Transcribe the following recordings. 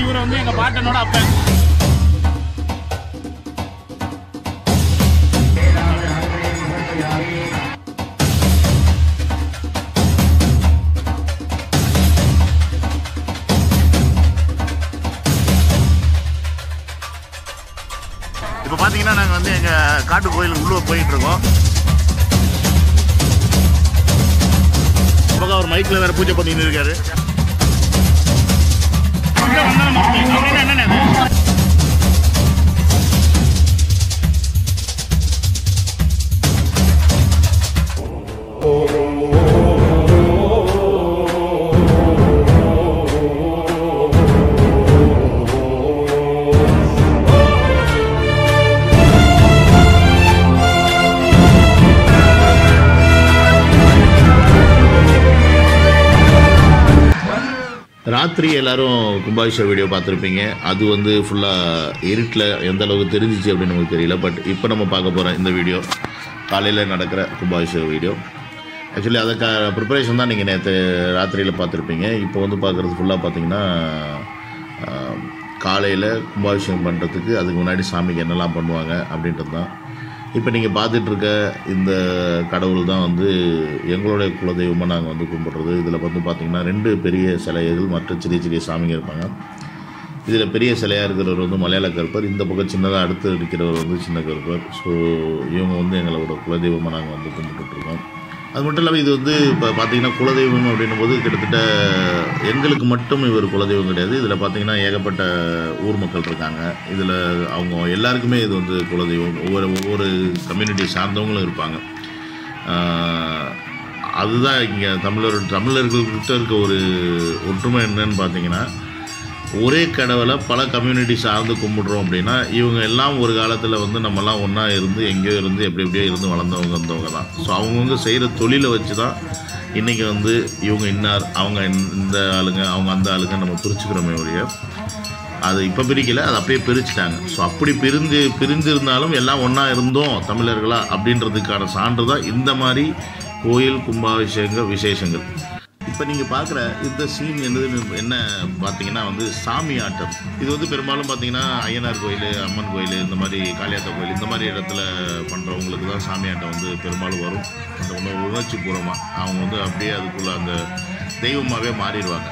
இவர் வந்து எங்க பாட்டனோட அப்பன் இப்போ பார்த்தீங்கன்னா நாங்கள் வந்து எங்கள் காட்டு கோயிலுக்கு உள்ளே போயிட்டு இருக்கோம் பக்கம் அவர் மைக்கில் வேற பூஜை பண்ணிட்டு இருக்காரு உள்ள வந்தாலும் மறந்து. அப்படின்னா என்னண்ணே அது? ராத்திரி எல்லாரும் கும்பாபிஷேக வீடியோ பார்த்துருப்பீங்க அது வந்து ஃபுல்லாக இருட்டில் எந்த அளவுக்கு தெரிஞ்சிச்சு அப்படின்னு நமக்கு தெரியல பட் இப்போ நம்ம பார்க்க போகிற இந்த வீடியோ காலையில் நடக்கிற கும்பாபிஷேக வீடியோ ஆக்சுவலி அதுக்கு ப்ரிப்பரேஷன் தான் நீங்கள் நேற்று ராத்திரியில் பார்த்துருப்பீங்க இப்போ வந்து பார்க்குறது ஃபுல்லாக பார்த்தீங்கன்னா காலையில் கும்பாபிஷேகம் பண்ணுறதுக்கு அதுக்கு முன்னாடி சாமிக்கு என்னெல்லாம் பண்ணுவாங்க அப்படின்றது தான் இப்போ நீங்கள் பார்த்துட்டு இருக்க இந்த கடவுள் தான் வந்து எங்களுடைய குலதெய்வமாக நாங்கள் வந்து கும்பிட்றது இதில் வந்து பார்த்திங்கன்னா ரெண்டு பெரிய சிலைகள் மற்ற சிறிய சிறிய சாமிங்க இருப்பாங்க இதில் பெரிய சிலையாக இருக்கிறவர் வந்து மலையாள கருப்பர் இந்த பக்கம் சின்னதாக அடுத்து இருக்கிறவர் வந்து சின்ன கருப்பர் ஸோ இவங்க வந்து எங்களோட குலதெய்வமாக நாங்கள் வந்து கும்பிட்டுட்ருக்கோம் அது மட்டும் இல்லாமல் இது வந்து இப்போ பார்த்தீங்கன்னா குலதெய்வம் அப்படின்னும் போது கிட்டத்தட்ட எங்களுக்கு மட்டும் இவர் குலதெய்வம் கிடையாது இதில் பார்த்தீங்கன்னா ஏகப்பட்ட ஊர் மக்கள் இருக்காங்க இதில் அவங்க எல்லாருக்குமே இது வந்து குலதெய்வம் ஒவ்வொரு ஒவ்வொரு கம்யூனிட்டி சார்ந்தவங்களும் இருப்பாங்க ஆஹ் அதுதான் இங்கே தமிழர் தமிழர்கள்கிட்ட இருக்க ஒரு ஒற்றுமை என்னன்னு பார்த்தீங்கன்னா ஒரே கடவுளை பல கம்யூனிட்டி சார்ந்து கும்பிடுறோம் அப்படின்னா இவங்க எல்லாம் ஒரு காலத்தில் வந்து நம்மலாம் ஒன்றா இருந்து எங்கேயோ இருந்து எப்படி எப்படியோ இருந்து வளர்ந்தவங்க வந்தவங்க தான் ஸோ அவங்கவுங்க செய்கிற தொழிலை வச்சு தான் இன்றைக்கி வந்து இவங்க இன்னார் அவங்க இந்த- இந்த ஆளுங்க அவங்க அந்த ஆளுங்க நம்ம பிரிச்சுக்கிறோமே ஒழிய அது இப்போ பிரிக்கல அது அப்பயே பிரிச்சுட்டாங்க ஸோ அப்படி பிரிஞ்சு பிரிஞ்சிருந்தாலும் எல்லாம் ஒன்றா இருந்தோம் தமிழர்களா அப்படின்றதுக்கான சான்று தான் இந்த மாதிரி கோயில் கும்பாபிஷேக விசேஷங்கள் இப்போ நீங்கள் பார்க்குற இந்த சீன் என்னது என்ன பார்த்தீங்கன்னா வந்து சாமி ஆட்டம் இது வந்து பெரும்பாலும் பார்த்தீங்கன்னா ஐயனார் கோயில் அம்மன் கோயில் இந்த மாதிரி காளியாத்தா கோயில் இந்த மாதிரி இடத்துல பண்ணுறவங்களுக்கு தான் சாமி ஆட்டம் வந்து பெரும்பாலும் வரும் அந்த உண உணர்ச்சி பூர்வமாக அவங்க வந்து அப்படியே அதுக்குள்ளே அந்த தெய்வமாகவே மாறிடுவாங்க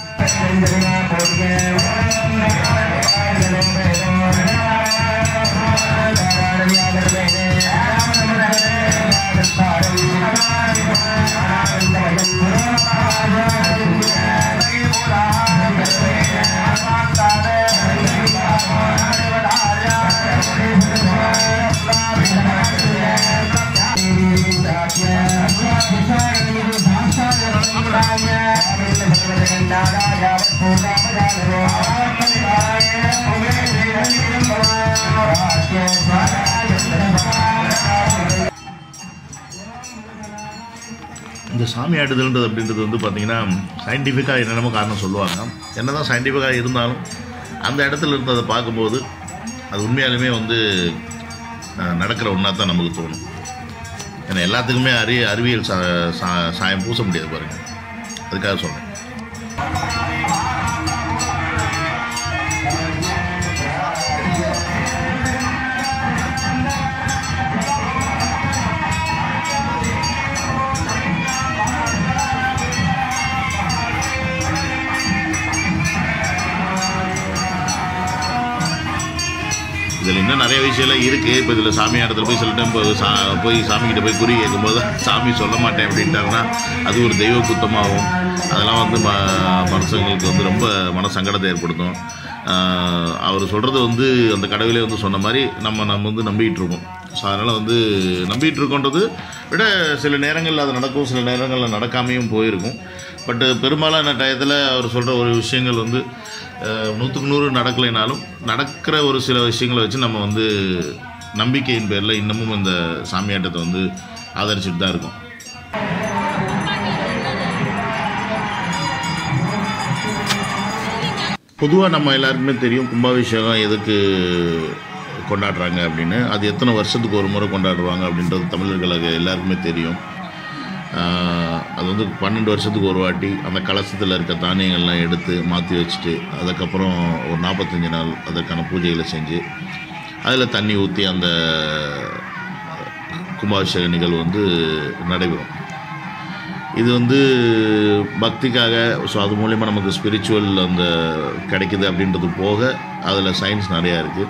இந்த சாமி ஆடுதல்ன்றது அப்படின்றது வந்து பார்த்தீங்கன்னா சயின்டிஃபிக்காக என்னென்னமோ காரணம் சொல்லுவாங்க என்னதான் சயின்டிஃபிக்காக இருந்தாலும் அந்த இடத்துல இருந்ததை பார்க்கும்போது அது உண்மையாலுமே வந்து அஹ், நடக்கிற ஒன்றா தான் நமக்கு தோணும் ஏன்னா எல்லாத்துக்குமே அறி அறிவியல் சா சா- சாயம் பூச முடியாது பாருங்கள் அதுக்காக சொன்னேன் இதில் இன்னும் நிறைய விஷயம்லாம் இருக்குது இப்போ இதில் சாமி இடத்துல போய் சில டைம் போய் சா போய் சாமிக்கிட்ட போய் குறி கேட்கும்போது சாமி சொல்ல மாட்டேன் அப்படின்ட்டாங்கன்னா அது ஒரு தெய்வ குத்தமாகும் அதெல்லாம் வந்து ம மனுஷங்களுக்கு வந்து ரொம்ப மன சங்கடத்தை ஏற்படுத்தும் ஆஹ் அவர் சொல்கிறது வந்து அந்த கடவுளே வந்து சொன்ன மாதிரி நம்ம நம்ம வந்து நம்பிக்கிட்டு இருக்கோம் ஸோ அதனால் வந்து நம்பிட்டு இருக்கோன்றது விட சில நேரங்களில் அது நடக்கும் சில நேரங்களில் நடக்காமையும் போயிருக்கும் பட்டு பெரும்பாலான டயத்தில் அவர் சொல்கிற ஒரு விஷயங்கள் வந்து அஹ், நூற்றுக்கு நூறு நடக்கலைனாலும் நடக்கிற ஒரு சில விஷயங்களை வச்சு நம்ம வந்து நம்பிக்கையின் பேரில் இன்னமும் இந்த சாமியாட்டத்தை வந்து ஆதரிச்சுட்டு தான் இருக்கோம் பொதுவாக நம்ம எல்லாருக்குமே தெரியும் கும்பாபிஷேகம் எதுக்கு கொண்டாடுறாங்க அப்படின்னு அது எத்தனை வருஷத்துக்கு ஒரு முறை கொண்டாடுவாங்க அப்படின்றது தமிழர்களுக்கு எல்லாருக்குமே தெரியும் ஆஹ் அது அது வந்து பன்னெண்டு வருஷத்துக்கு ஒரு வாட்டி அந்த கலசத்தில் இருக்க தானியங்கள்லாம் எடுத்து மாற்றி வச்சுட்டு அதுக்கப்புறம் ஒரு நாற்பத்தஞ்சு நாள் அதற்கான பூஜைகளை செஞ்சு அதில் தண்ணி ஊற்றி அந்த கும்பாபிஷேக நிகழ்வு வந்து நடைபெறும் இது வந்து பக்திக்காக ஸோ அது மூலயமா நமக்கு ஸ்பிரிச்சுவல் அந்த கிடைக்குது அப்படின்றது போக அதில் சயின்ஸ் நிறையா இருக்குது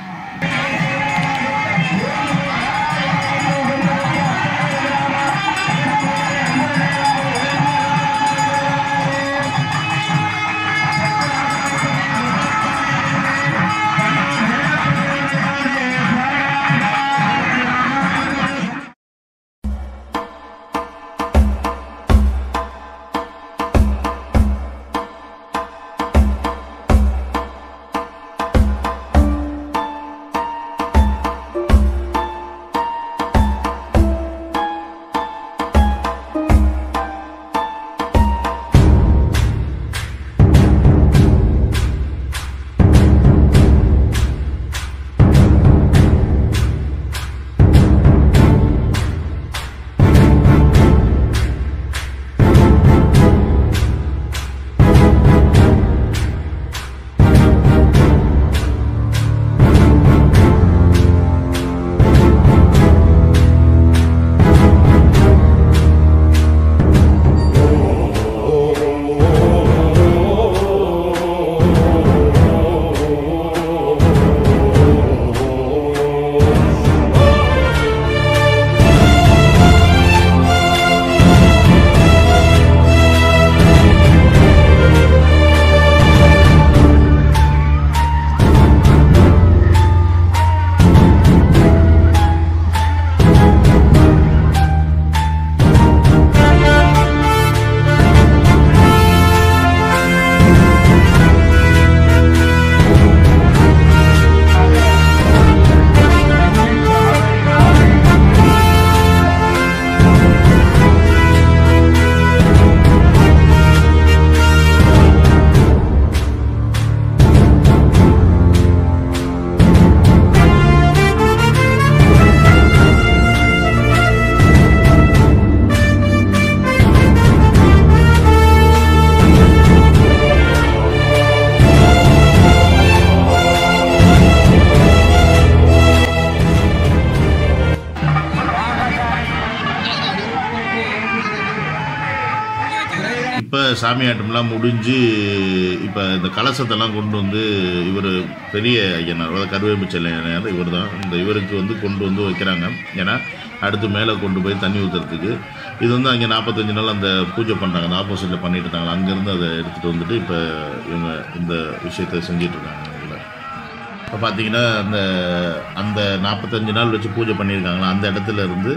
இப்போ சாமியாட்டம்லாம் முடிஞ்சு இப்போ இந்த கலசத்தெல்லாம் கொண்டு வந்து இவர் பெரிய ஐயனார் அதாவது கருவேம்பிச்சல் ஐயனார் இவர் தான் இந்த இவருக்கு வந்து கொண்டு வந்து வைக்கிறாங்க ஏன்னா அடுத்து மேலே கொண்டு போய் தண்ணி ஊற்றுறதுக்கு இது வந்து அங்கே நாற்பத்தஞ்சு நாள் அந்த பூஜை பண்ணுறாங்க அந்த ஆப்போசிட்டில் பண்ணிட்டு இருந்தாங்க அங்கேருந்து அதை எடுத்துகிட்டு வந்துட்டு இப்போ இவங்க இந்த விஷயத்தை செஞ்சிட்டு இருக்காங்க இதில் இப்போ பார்த்தீங்கன்னா அந்த அந்த நாற்பத்தஞ்சு நாள் வச்சு பூஜை பண்ணியிருக்காங்களா அந்த இடத்துல இருந்து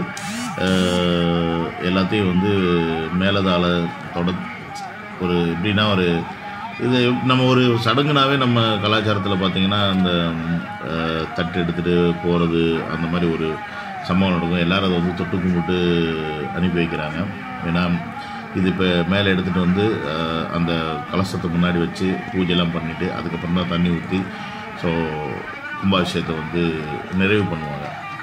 அஹ், எல்லாத்தையும் வந்து மேலதாளத்தோட ஒரு எப்படின்னா ஒரு இது நம்ம ஒரு சடங்குனாவே நம்ம கலாச்சாரத்தில் பார்த்தீங்கன்னா அந்த அஹ், தட்டு எடுத்துகிட்டு போகிறது அந்த மாதிரி ஒரு சம்பவம் நடக்கும் எல்லாரும் அதை வந்து தொட்டு கும்பிட்டு அனுப்பி வைக்கிறாங்க ஏன்னா இது இப்போ மேலே எடுத்துகிட்டு வந்து அஹ், அந்த கலசத்தை முன்னாடி வச்சு பூஜைலாம் பண்ணிவிட்டு அதுக்கப்புறம் தான் தண்ணி ஊற்றி ஸோ கும்பாபிஷேகத்தை வந்து நிறைவு பண்ணுவாங்க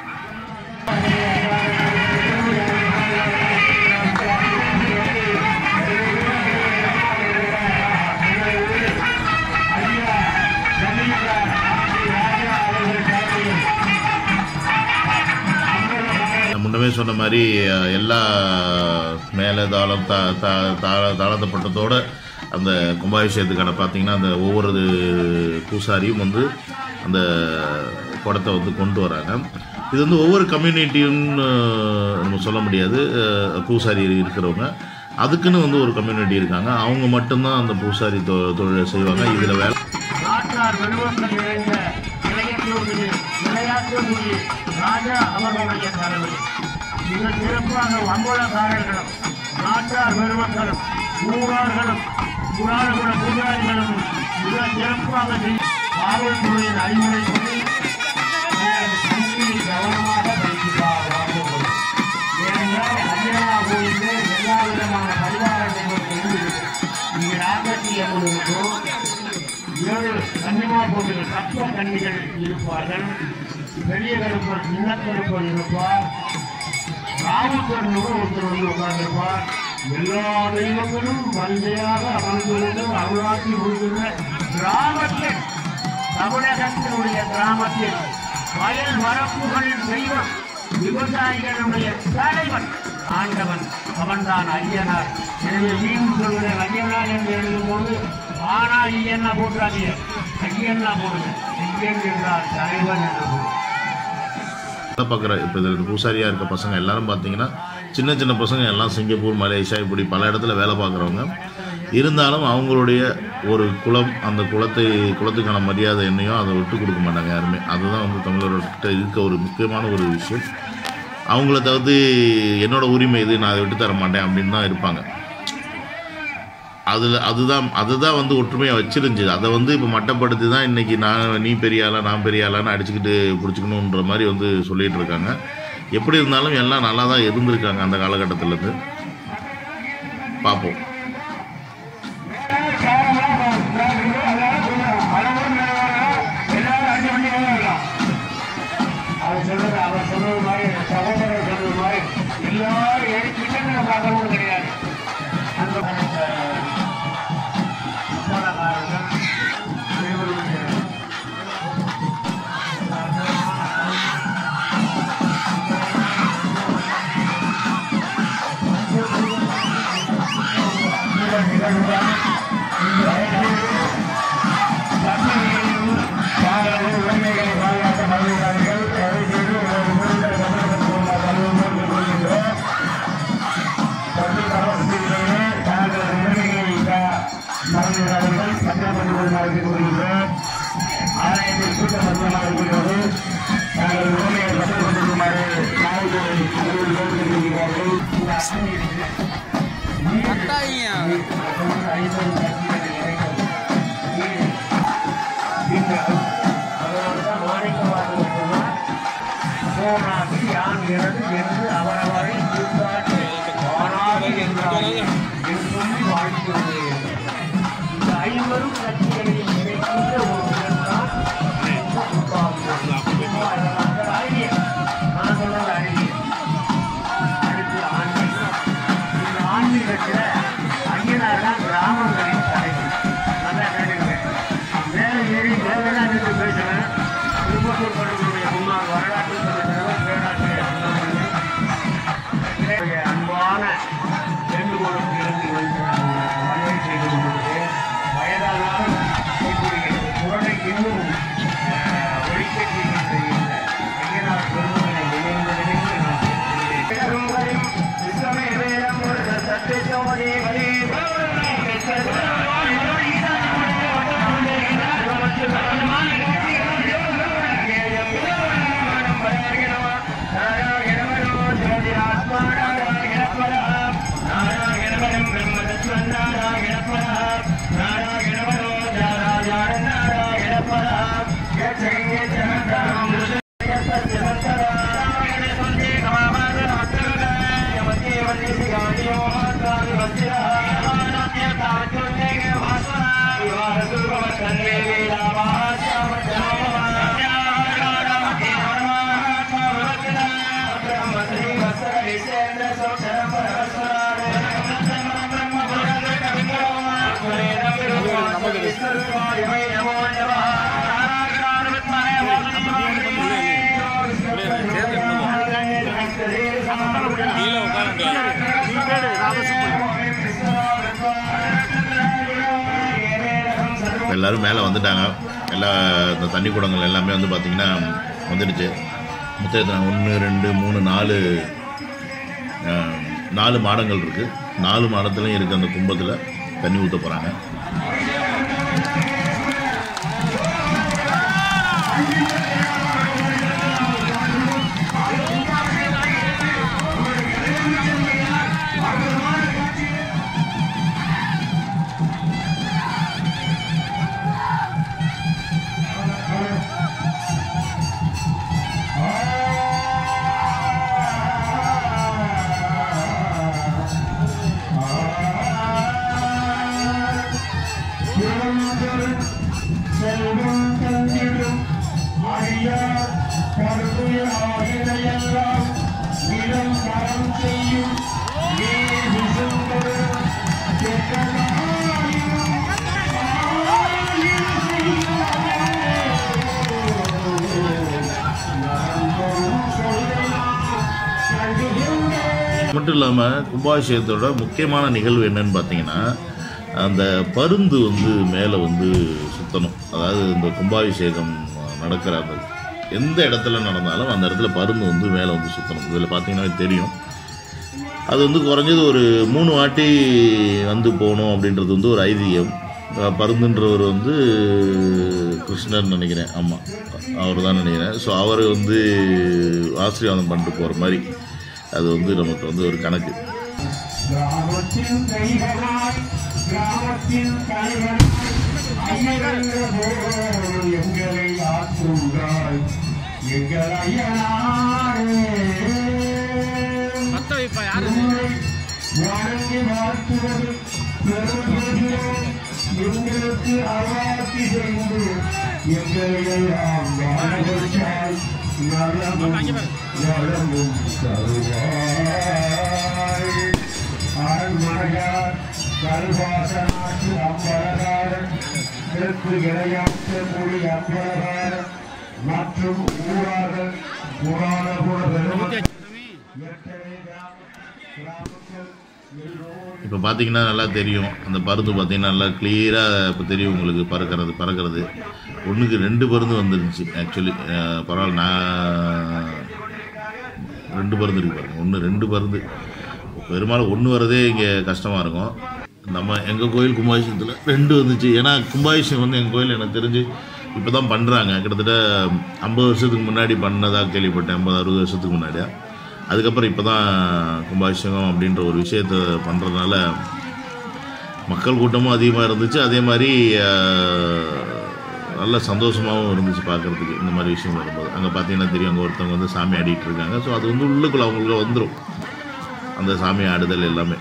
நான் முன்னமே சொன்ன மாதிரி அஹ், எல்லா மேலே தாளம் தா தா தாள தாளத்தப்பட்டத்தோட அந்த கும்பாபிஷேகத்துக்கான பார்த்தீங்கன்னா அந்த ஒவ்வொரு பூசாரியும் வந்து அந்த குடத்தை வந்து கொண்டு வராங்க இது வந்து ஒவ்வொரு கம்யூனிட்டியும் நம்ம சொல்ல முடியாது அஹ், பூசாரி இருக்கிறவங்க அதுக்குன்னு வந்து ஒரு கம்யூனிட்டி இருக்காங்க அவங்க மட்டும்தான் அந்த பூசாரி தொ தொழிலை செய்வாங்க இதில் வேலை நாட்டார் வெறுவங்கள் நிறைந்த இளையத்தூரில் விளையாட்டுக்குடி ராஜா அவர்களுடைய தலைவர் மிக சிறப்பாக வம்போலக்காரர்களும் நாட்டார் பெருமக்களும் ஊரார்களும் புராணகுல பூஜாரிகளும் மிக சிறப்பாக செய்- காவல்துறையின் அறிவுரைப்படி கல்வியை கவனமாக படிக்கிறார் வாழ்வோம். ஏனென்றால் அஞ்சனா கோயிலே எல்லா விதமான பரிவார தெய்வங்கள் இருக்குது இங்கு நாற்பத்தி எண்பதுக்கும் ஏழு கன்னிமா போட்டிகள் சப்த கன்னிகள் இருப்பார்கள் பெரிய கருப்பர் சின்ன கருப்பர் இருப்பார் ராமச்சந்திரன் ஒருத்தர் வந்து உட்கார்ந்திருப்பார் எல்லா தெய்வங்களும் வலிமையாக அமர்ந்திருந்து அருளாட்சி புரிகின்ற கிராமத்தில் தமிழகத்தினுடைய கிராமத்தில் வயல் வரப்புகளின் தெய்வம் விவசாயிகளுடைய தலைவன் ஆண்டவன் அவன்தான் ஐயனார் எனவே மீண்டும் சொல்கிறேன் ஐயனார் என்று எழுதும்போது ஆனா ஐயன்னா போட்டுறாதீங்க ஐயன்னா போடுங்க ஐயன் என்றால் தலைவன் என்று போடுங்க வேலை பார்க்குற இப்போ இதில் பூசாரியாக இருக்க பசங்க எல்லாரும் பார்த்தீங்கன்னா சின்ன சின்ன பசங்க எல்லாம் சிங்கப்பூர் மலேசியா இப்படி பல இடத்துல வேலை பார்க்குறவங்க இருந்தாலும் அவங்களுடைய ஒரு குலம் அந்த குலத்தை குலத்துக்கான மரியாதை என்னையோ அதை விட்டு கொடுக்க மாட்டாங்க யாருமே அதுதான் வந்து தமிழர்கிட்ட இருக்க ஒரு முக்கியமான ஒரு விஷயம் அவங்கள தவிர்த்து என்னோட உரிமை இது நான் அதை விட்டு தர மாட்டேன் அப்படின்னு தான் இருப்பாங்க அதில் அதுதான் அதுதான் வந்து ஒற்றுமையாக வச்சிருந்துச்சு அதை வந்து இப்போ மட்டப்படுத்தி தான் இன்றைக்கி நான் நீ பெரிய ஆளா நான் பெரிய ஆளான்னு அடிச்சுக்கிட்டு பிடிச்சிக்கணுன்ற மாதிரி வந்து சொல்லிகிட்டு இருக்காங்க எப்படி இருந்தாலும் எல்லாம் நல்லா தான் இருந்திருக்காங்க அந்த காலகட்டத்திலேருந்து பார்ப்போம் அவர் சொல்றது அவர் சொல்றது மாதிரி சகோதரர் சொல்றது மாதிரி எல்லாரும் எடுத்துக்கிட்டு பார்க்கணும் கிடையாது அந்த போராட்டக்காரர்கள் அனைவருடைய ஆலயத்தில் கூட்டம் அதிகமாக இருக்கிறது நாங்கள் உண்மையை கற்றுக்கொண்டிருக்குமாறு நாயகர்கள் அலுவலர்கள் போனாகி யான் இறந்து என்று அவரவரை கூட்டாற்றி வானாகி என்றாய் என்று சொல்லி வாழ்த்து வருகிறேன். இந்த ஐவரும் கட்சிகளையும் இணைக்கின்ற ஒரு இடம்தான் இந்த துப்பாக்கி. அந்த அழகிய நான் சொல்றது அழகிய அடுத்து ஆன்மீகம் இந்த ஆன்மீகத்தில் ஐயனார் தான் கிராமங்களின் தலைவர் நல்லா கேட்டுக்கிறேன் மேலே ஏறி தேவையான நின்று பேசுகிறேன் திருப்பத்தூர் பள்ளிகளுடைய முன்னாள் வரலாற்று தலைவர் பேராசிரியர் அண்ணாமலை. என்னுடைய அன்பான வேண்டுகோளுக்கு இருந்து மனைவி செய்து கொண்டிருக்கு வயதானாலும் இப்படி குரலை இன்னும் அஹ், ஒழிக்க செய்கின்ற இந்த ஐயனார் பெருமகனை நினைந்து நினைந்து நான் பேசுகிறேன். விஸ்வமே வேதம் ஒரு சத்தியசோமனே வலே கீழே உட்கார முடியாது எல்லோரும் மேலே வந்துட்டாங்க எல்லா இந்த தண்ணி குடங்கள் எல்லாமே வந்து பார்த்திங்கன்னா வந்துடுச்சு மொத்தம் எத்தனை ஒன்று ரெண்டு மூணு நாலு அஹ், நாலு மாடங்கள் இருக்குது நாலு மாடத்துலையும் இருக்க அந்த கும்பத்தில் தண்ணி ஊற்ற போகிறாங்க செல்வம் தந்திடும் அடியார் கருமையாகினையெல்லாம் இளம் மரம் செய்யும் நீர் விசும்பு மட்டும் இல்லாமல் கும்பாபிஷேகத்தோட முக்கியமான நிகழ்வு என்னன்னு பார்த்தீங்கன்னா அந்த பருந்து வந்து மேலே வந்து சுற்றணும் அதாவது இந்த கும்பாபிஷேகம் நடக்கிற அந்த எந்த இடத்துல நடந்தாலும் அந்த இடத்துல பருந்து வந்து மேலே வந்து சுற்றணும் இதில் பார்த்தீங்கன்னா தெரியும் அது வந்து குறைஞ்சது ஒரு மூணு வாட்டி வந்து போகணும் அப்படின்றது வந்து ஒரு ஐதீகம் அஹ் பருந்துன்றவர் வந்து கிருஷ்ணர் நினைக்கிறேன் ஆமாம் அவர் தான் நினைக்கிறேன் ஸோ அவர் வந்து ஆசீர்வாதம் பண்ணிட்டு போகிற மாதிரி அது வந்து நமக்கு வந்து ஒரு கணக்கு கிராமத்தின் கைகளாய் கிராமத்தின் கைகளாய் ஐயரங்கோ எங்களை ஆற்றுகிறாய் எங்கள் ஐயனாரே மத்த இப்ப யாரு உம்மை வணங்கி வாழ்த்துவது பெருமைகிறோம் எங்களுக்கு அவாத்தி செய்து எங்களை எல்லாம் வாழ வைத்தாய் நலமும் வளமும் தருவாய் அரண்மனையார் கல்வாசனாற்று அம்பலகாரன் தெற்கு விளையாட்டு மொழி அம்பலகாரன் மற்றும் ஊரார்கள் புராண குல பெருமக்கள் எத்தனை கிராம கிராமங்கள் எல்லோரும் இப்போ பார்த்தீங்கன்னா நல்லா தெரியும் அந்த பருந்து பார்த்தீங்கன்னா நல்லா கிளியராக இப்போ தெரியும் உங்களுக்கு பறக்கிறது பறக்கிறது ஒன்றுக்கு ரெண்டு பருந்து வந்துருந்துச்சு ஆக்சுவலி பரவாயில்ல நான் ரெண்டு பருந்து இருக்கு பாருங்க ஒன்று ரெண்டு பருந்து பெரும்பாலும் ஒன்று வரதே இங்கே கஷ்டமாக இருக்கும் நம்ம எங்கள் கோயில் கும்பாபிஷேகத்தில் ரெண்டு வந்துச்சு ஏன்னா கும்பாபிஷேகம் வந்து எங்கள் கோயில் எனக்கு தெரிஞ்சு இப்போ தான் பண்ணுறாங்க கிட்டத்தட்ட ஐம்பது வருஷத்துக்கு முன்னாடி பண்ணதாக கேள்விப்பட்டேன் ஐம்பது அறுபது வருஷத்துக்கு முன்னாடியா அதுக்கப்புறம் இப்போ தான் கும்பாபிஷேகம் அப்படின்ற ஒரு விஷயத்தை பண்ணுறதுனால மக்கள் கூட்டமும் அதிகமாக இருந்துச்சு அதே மாதிரி அஹ், நல்ல சந்தோஷமாகவும் இருந்துச்சு பார்க்குறதுக்கு இந்த மாதிரி விஷயம் வரும்போது அங்கே பார்த்தீங்கன்னா தெரியும் அங்கே ஒருத்தவங்க வந்து சாமி ஆடிட்டு இருக்காங்க ஸோ அது வந்து உள்ளுக்குள்ள அவங்களுக்கு வந்துடும் அந்த சாமி ஆடுதல் எல்லாமே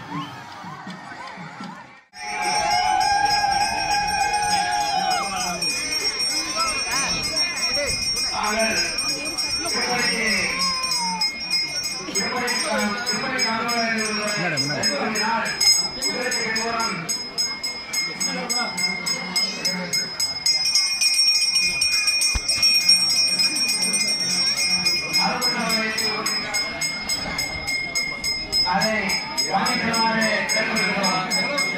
அதை வாங்கிக்குமாறு கேட்டுக்கொள்கிறோம்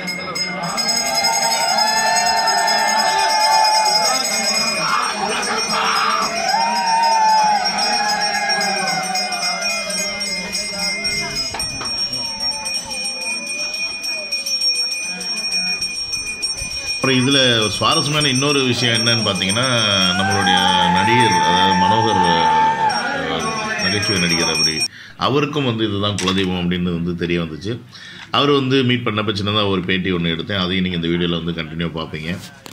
அப்புறம் இதில் சுவாரஸ்யமான இன்னொரு விஷயம் என்னன்னு பார்த்தீங்கன்னா நம்மளுடைய நடிகர் அதாவது மனோகர் அஹ், நகைச்சுவை நடிகர் அப்படி அவருக்கும் வந்து இதுதான் குலதெய்வம் அப்படின்னு வந்து தெரிய வந்துச்சு அவர் வந்து மீட் பண்ணப்ப சின்னதாக ஒரு பேட்டி ஒன்று எடுத்தேன் அதையும் நீங்கள் இந்த வீடியோவில் வந்து கண்டினியூ பார்ப்பீங்க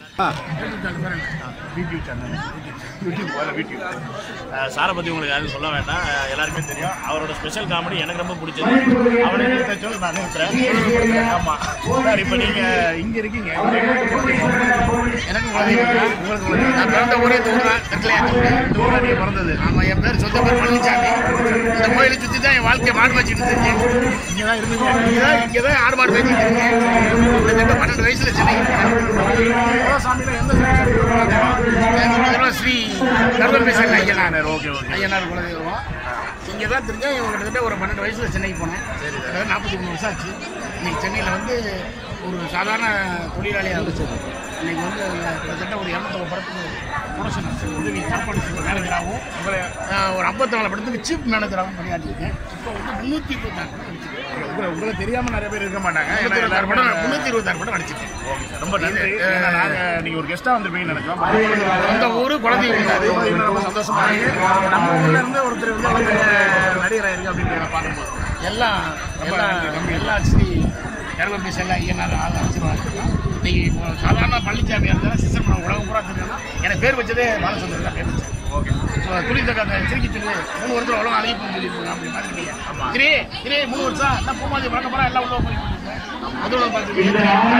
யூடியூப் சேனல் யூடியூப் போல யூடியூப் சாரை பற்றி உங்களுக்கு யாரும் சொல்ல வேண்டாம் அஹ் எல்லாருக்குமே தெரியும் அவரோட ஸ்பெஷல் காமெடி எனக்கு ரொம்ப பிடிச்சது அவனை நிறுத்த சொல்லி நான் நிறுத்துறேன் ஆமாம் சார் இப்போ நீங்கள் இங்கே இருக்கீங்க எனக்கு குழந்தைங்க உங்களுக்கு குழந்தைங்க நான் பிறந்த ஊரே இந்த ஊர் தான் திருக்கலையாத்தூர் இந்த ஊரில் நீங்கள் பிறந்தது ஆமாம் என் பேர் சொந்த பேர் பழனிசாமி இந்த கோயிலை சுற்றி தான் என் வாழ்க்கையை மாடு வச்சுட்டு இருக்கேன் இங்கே தான் இருந்தீங்க இங்கே தான் இங்கே தான் ஆடு மாடு வச்சுட்டு இருக்கேன் கிட்டத்தட்ட பன்னெண்டு வயசில் சென்னைக்கு போனேன் சாமியில் எந்த சாமி எங்கள் குலதெய்வம் ஸ்ரீ கருவம்பேசன் ஐயனார் ஓகே ஓகே ஐயனார் குலதெய்வம் இங்கே தான் தெரிஞ்சேன் இவங்க கிட்டத்தட்ட ஒரு பன்னெண்டு வயசில் சென்னைக்கு போனேன் கிட்டத்தட்ட நாற்பத்தி மூணு வருஷம் ஆச்சு இன்னைக்கு சென்னையில் வந்து ஒரு சாதாரண தொழிலாளியாக இருந்துச்சு இன்னைக்கு வந்து கிட்டத்தட்ட ஒரு இரநூத்தொம்பது படத்துக்கு ப்ரொடக்ஷன் உதவி சாப்பாடு மேனேஜராகவும் ஒரு ஐம்பத்தி நாலு படத்துக்கு சீஃப் மேனேஜராகவும் பணியாற்றிருக்கேன் இப்போ வந்து முந்நூற்றி இருபத்தாறு படம் நடிச்சிருக்கேன் உங்களை உங்களை தெரியாமல் நிறைய பேர் இருக்க மாட்டாங்க ஏன்னா முந்நூற்றி எல்லாரும் படம் முந்நூற்றி இருபத்தாறு படம் நடிச்சிருக்கேன் ஓகே சார் ரொம்ப நன்றி ஏன்னா நாங்கள் நீங்கள் ஒரு கெஸ்ட்டாக வந்திருப்பீங்கன்னு நினைச்சோம் அந்த ஊர் குழந்தைங்க அது ரொம்ப சந்தோஷமா இருக்கு நம்ம ஊர்ல இருந்து ஒருத்தர் வந்து அவ்வளவு பெரிய நடிகராக இருக்கு அப்படின்றத பார்க்கும்போது எல்லாம் எல்லாம் எல்லாம் ஸ்ரீ கருவம்பி செல்ல ஐயனார் ஆள் ஆசீர்வாதம் இன்னைக்கு இப்போ சாதாரண பழனிசாமி இருந்தால் சிஸ்டம் உலகம் பூரா தெரியும்னா எனக்கு பேர் வச்சதே பாலச்சந்திரன் தான் பேர் வச்சேன் ஓகே ஸோ துணி தக்க அந்த சிரிக்கி துணி மூணு வருஷம் உலகம் அழகி போய் சொல்லியிருப்பாங்க அப்படி பார்த்துருக்கீங்க திரே திரே மூணு வருஷம் எல்லாம் பூமாதி வழக்கம் போல எல்லாம் உள்ள போய் அதோட பார்த்துருக்கீங்க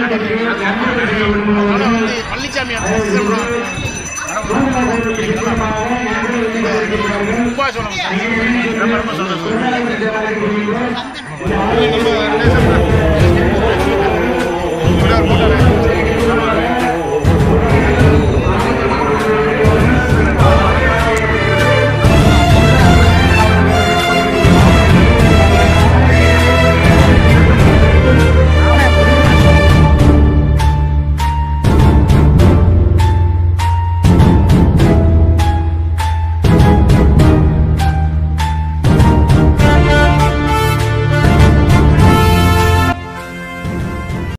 அதோட வந்து பழனிசாமி அந்த சிஸ்டம் ரொம்ப சொல்லணும் ரொம்ப ரொம்ப சந்தோஷம்